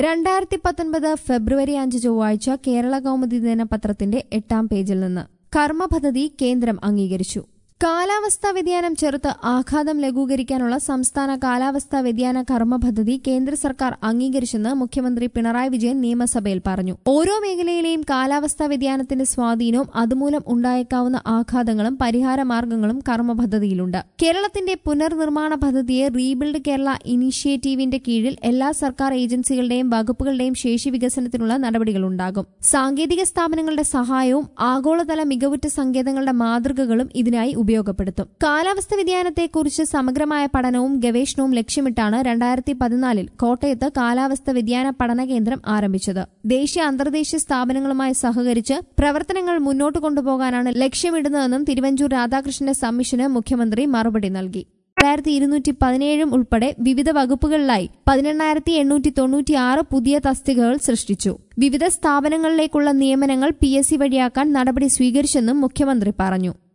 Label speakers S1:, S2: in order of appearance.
S1: രണ്ടായിരത്തി പത്തൊൻപത് ഫെബ്രുവരി അഞ്ച് ചൊവ്വാഴ്ച കേരള കൗമുദി ദിനപത്രത്തിന്റെ എട്ടാം പേജിൽ നിന്ന് കർമ്മ പദ്ധതി കേന്ദ്രം അംഗീകരിച്ചു കാലാവസ്ഥാ വ്യതിയാനം ചെറുത്ത് ആഘാതം ലഘൂകരിക്കാനുള്ള സംസ്ഥാന കാലാവസ്ഥാ വ്യതിയാന കർമ്മ പദ്ധതി കേന്ദ്ര സർക്കാർ അംഗീകരിച്ചെന്ന് മുഖ്യമന്ത്രി പിണറായി വിജയൻ നിയമസഭയിൽ പറഞ്ഞു ഓരോ മേഖലയിലെയും കാലാവസ്ഥാ വ്യതിയാനത്തിന്റെ സ്വാധീനവും അതുമൂലം ഉണ്ടായേക്കാവുന്ന ആഘാതങ്ങളും പരിഹാര മാർഗങ്ങളും കർമ്മ പദ്ധതിയിലുണ്ട് കേരളത്തിന്റെ പുനർനിർമ്മാണ പദ്ധതിയെ റീബിൽഡ് കേരള ഇനീഷ്യേറ്റീവിന്റെ കീഴിൽ എല്ലാ സർക്കാർ ഏജൻസികളുടെയും വകുപ്പുകളുടെയും ശേഷി വികസനത്തിനുള്ള നടപടികളുണ്ടാകും സാങ്കേതിക സ്ഥാപനങ്ങളുടെ സഹായവും ആഗോളതല മികവുറ്റ സങ്കേതങ്ങളുടെ മാതൃകകളും ഇതിനായി ഉപയോഗപ്പെടുത്തും കാലാവസ്ഥ വ്യതിയാനത്തെക്കുറിച്ച് സമഗ്രമായ പഠനവും ഗവേഷണവും ലക്ഷ്യമിട്ടാണ് രണ്ടായിരത്തി പതിനാലിൽ കോട്ടയത്ത് കാലാവസ്ഥ വ്യതിയാന പഠന കേന്ദ്രം ആരംഭിച്ചത് ദേശീയ അന്തർദേശീയ സ്ഥാപനങ്ങളുമായി സഹകരിച്ച് പ്രവർത്തനങ്ങൾ മുന്നോട്ട് കൊണ്ടുപോകാനാണ് ലക്ഷ്യമിടുന്നതെന്നും തിരുവഞ്ചൂർ രാധാകൃഷ്ണന്റെ സമ്മിഷന് മുഖ്യമന്ത്രി മറുപടി നൽകി രണ്ടായിരത്തി ഇരുന്നൂറ്റി പതിനേഴും ഉൾപ്പെടെ വിവിധ വകുപ്പുകളിലായി പതിനെണ്ണായിരത്തി എണ്ണൂറ്റി തൊണ്ണൂറ്റിയാറ് പുതിയ തസ്തികകൾ സൃഷ്ടിച്ചു വിവിധ സ്ഥാപനങ്ങളിലേക്കുള്ള നിയമനങ്ങൾ പി എസ് സി വഴിയാക്കാൻ നടപടി സ്വീകരിച്ചെന്നും മുഖ്യമന്ത്രി പറഞ്ഞു